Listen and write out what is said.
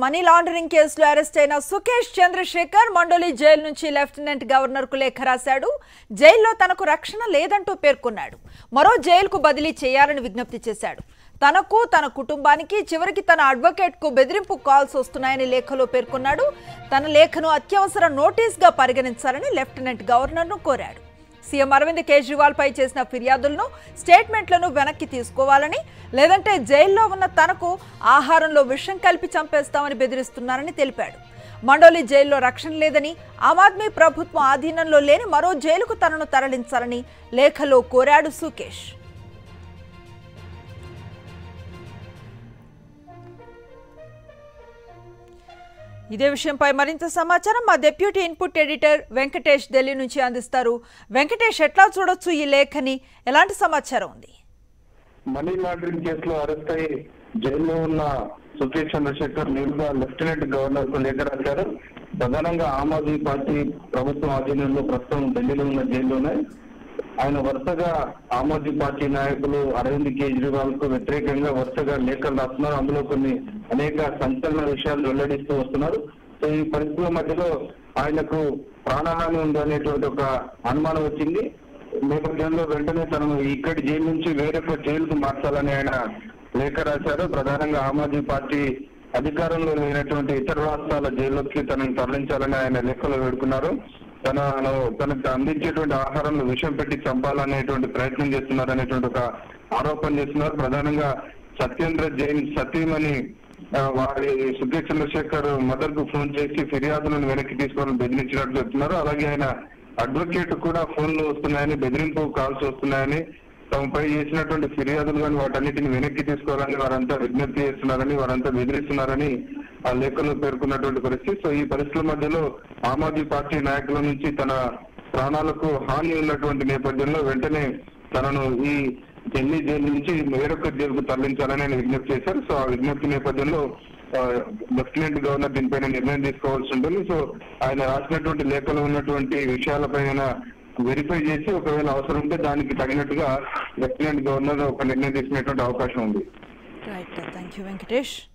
money laundering కేసులో arrest అయిన Sukesh Chandrashekhar Mandoli jail నుంచి లెఫ్టినెంట్ గవర్నర్ కు లేఖ రాశాడు జైల్లో తనకు రక్షణ లేదంటూ పేర్కొన్నాడు మరో జైలుకు బదిలీ చేయాలని విజ్ఞప్తి చేశాడు తనకు తన కుటుంబానికి చివరికి తన అడ్వకేట్ కు బెదిరింపు కాల్స్ వస్తున్నాయని లేఖలో పేర్కొన్నాడు తన లేఖను అత్యవసర నోటీస్గా పరిగణించాలని లెఫ్టినెంట్ గవర్నర్ను కోరాడు సీఎం అరవింద్ కేజ్రీవాల్ పై చేసిన ఫిర్యాదులను స్టేట్మెంట్లను వెనక్కి తీసుకోవాలని లేదంటే జైల్లో ఉన్న తనకు ఆహారంలో విషం కలిపి చంపేస్తామని బెదిరిస్తున్నారని తెలిపాడు మండోలి జైల్లో రక్షణ లేదని ఆమ్ ఆద్మీ ప్రభుత్వం ఆధీనంలో లేని మరో జైలుకు తనను తరలించాలని లేఖలో కోరాడు సుకేష్ ఇదే విషయంపై మరింత సమాచారం మా deputy input editor Venkatesh Delhi నుంచి అందిస్తారు వెంకటేష్ ఎట్లా చూడొచ్చు ఈ లేఖని ఎలాంటి సమాచారం ఉంది మనీ లాండరింగ్ కేసులో అరెస్ట్ అయ్యి జైల్లో ఉన్న సుఖేష్ చంద్రశేఖర్ నేరుగా లెఫ్టినెంట్ గవర్నర్ కు లేఖ రాశారు ప్రధానంగా ఆమ్ ఆద్మీ పార్టీ ప్రభుత్వం ఆధీనంలో ప్రస్తుతం ఢిల్లీలో ఉన్న జైల్లోనే ఆయన వరుసగా ఆమ్ ఆద్మీ పార్టీ నాయకులు అరవింద్ కేజ్రీవాల్ కు వ్యతిరేకంగా వరుసగా లేఖలు రాస్తున్నారు అందులో కొన్ని అనేక సంచలన విషయాలు వెల్లడిస్తూ వస్తున్నారు సో ఈ పరిస్థితుల మధ్యలో ఆయనకు ప్రాణహాని ఉంది అనేటువంటి ఒక అనుమానం వచ్చింది నేపథ్యంలో వెంటనే తనను ఇక్కడి జైలు నుంచి వేరొక జైలుకు మార్చాలని ఆయన లేఖ రాశారు ప్రధానంగా ఆమ్ ఆద్మీ పార్టీ అధికారంలో లేనటువంటి ఇతర రాష్ట్రాల జైల్లోకి తనను తరలించాలని ఆయన లెక్కలో వేడుకున్నారు తనను తనకు అందించేటువంటి ఆహారంలో విషం పెట్టి చంపాలనేటువంటి ప్రయత్నం చేస్తున్నారు అనేటువంటి ఒక ఆరోపణ చేస్తున్నారు ప్రధానంగా సత్యేంద్ర జైన్ సతీమణి ఆ, వారి సుఖేష్ చంద్రశేఖర్ మదర్ కు ఫోన్ చేసి ఫిర్యాదులను వెనక్కి తీసుకోవాలని బెదిరించినట్లు చెప్తున్నారు అలాగే ఆయన అడ్వకేట్ కూడా ఫోన్లు వస్తున్నాయని బెదిరింపు కాల్స్ వస్తున్నాయని తమపై చేసినటువంటి ఫిర్యాదులు కానీ వాటన్నిటిని వెనక్కి తీసుకోవాలని వారంతా విజ్ఞప్తి చేస్తున్నారని వారంతా బెదిరిస్తున్నారని ఆ లేఖలో పేర్కొన్నటువంటి పరిస్థితి సో ఈ పరిస్థితుల మధ్యలో ఆమ్ ఆద్మీ పార్టీ నాయకుల నుంచి తన ప్రాణాలకు హాని ఉన్నటువంటి నేపథ్యంలో వెంటనే తనను ఈ ఢిల్లీ జైలు నుంచి వేరొక జైలుకు తరలించాలని ఆయన విజ్ఞప్తి చేశారు సో ఆ విజ్ఞప్తి నేపథ్యంలో ఆ, లెఫ్టినెంట్ గవర్నర్ దీనిపైన నిర్ణయం తీసుకోవాల్సి ఉంటుంది సో ఆయన రాసినటువంటి లేఖలో ఉన్నటువంటి విషయాలపైన వెరిఫై చేసి ఒకవేళ అవసరం ఉంటే దానికి తగినట్టుగా లెఫ్టినెంట్ గవర్నర్ ఒక నిర్ణయం తీసుకునేటువంటి అవకాశం ఉంది రైట్ థ్యాంక్ యూ వెంకటేష్